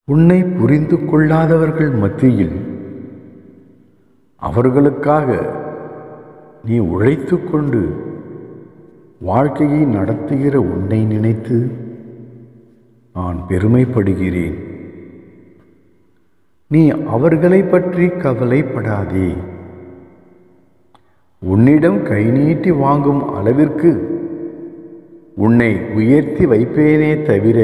உன்னை புரிந்து கொள்ளாதவர்கள் மத்தியில் அவர்களுக்காக நீ உழைத்து கொண்டு வாழ்க்கையை நடத்துகிற உன்னை நினைத்து நான் பெருமைப்படுகிறேன் நீ அவர்களை பற்றி கவலைப்படாதே உன்னிடம் கை நீட்டி வாங்கும் அளவிற்கு உன்னை உயர்த்தி வைப்பேனே தவிர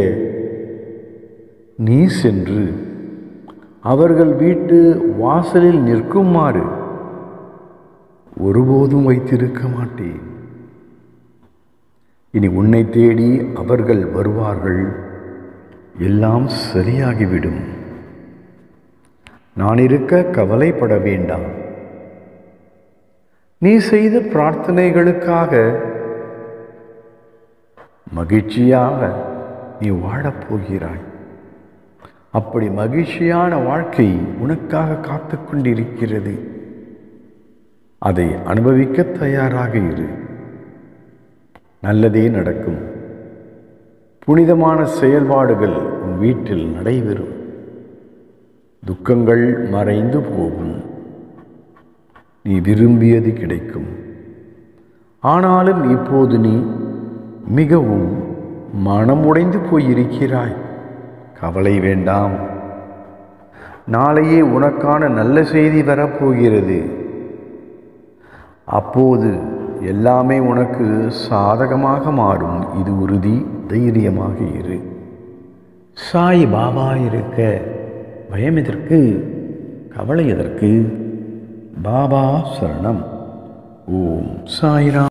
நீ சென்று அவர்கள் வீட்டு வாசலில் நிற்குமாறு ஒருபோதும் வைத்திருக்க மாட்டேன் இனி உன்னை தேடி அவர்கள் வருவார்கள் எல்லாம் சரியாகிவிடும் நான் இருக்க கவலைப்பட வேண்டாம் நீ செய்த பிரார்த்தனைகளுக்காக மகிழ்ச்சியாக நீ வாழப்போகிறாய் அப்படி மகிழ்ச்சியான வாழ்க்கை உனக்காக காத்து கொண்டிருக்கிறது அதை அனுபவிக்க தயாராக இரு நல்லதே நடக்கும் புனிதமான செயல்பாடுகள் உன் வீட்டில் நடைபெறும் துக்கங்கள் மறைந்து போகும் நீ விரும்பியது கிடைக்கும் ஆனாலும் இப்போது நீ மிகவும் மனமுடைந்து போயிருக்கிறாய் கவலை வேண்டாம் நாளையே உனக்கான நல்ல செய்தி வரப்போகிறது அப்போது எல்லாமே உனக்கு சாதகமாக மாறும் இது உறுதி தைரியமாக இரு சாய் பாபா இருக்க பயம் எதற்கு கவலை எதற்கு பாபா சரணம் ஓம் சாய்ராம்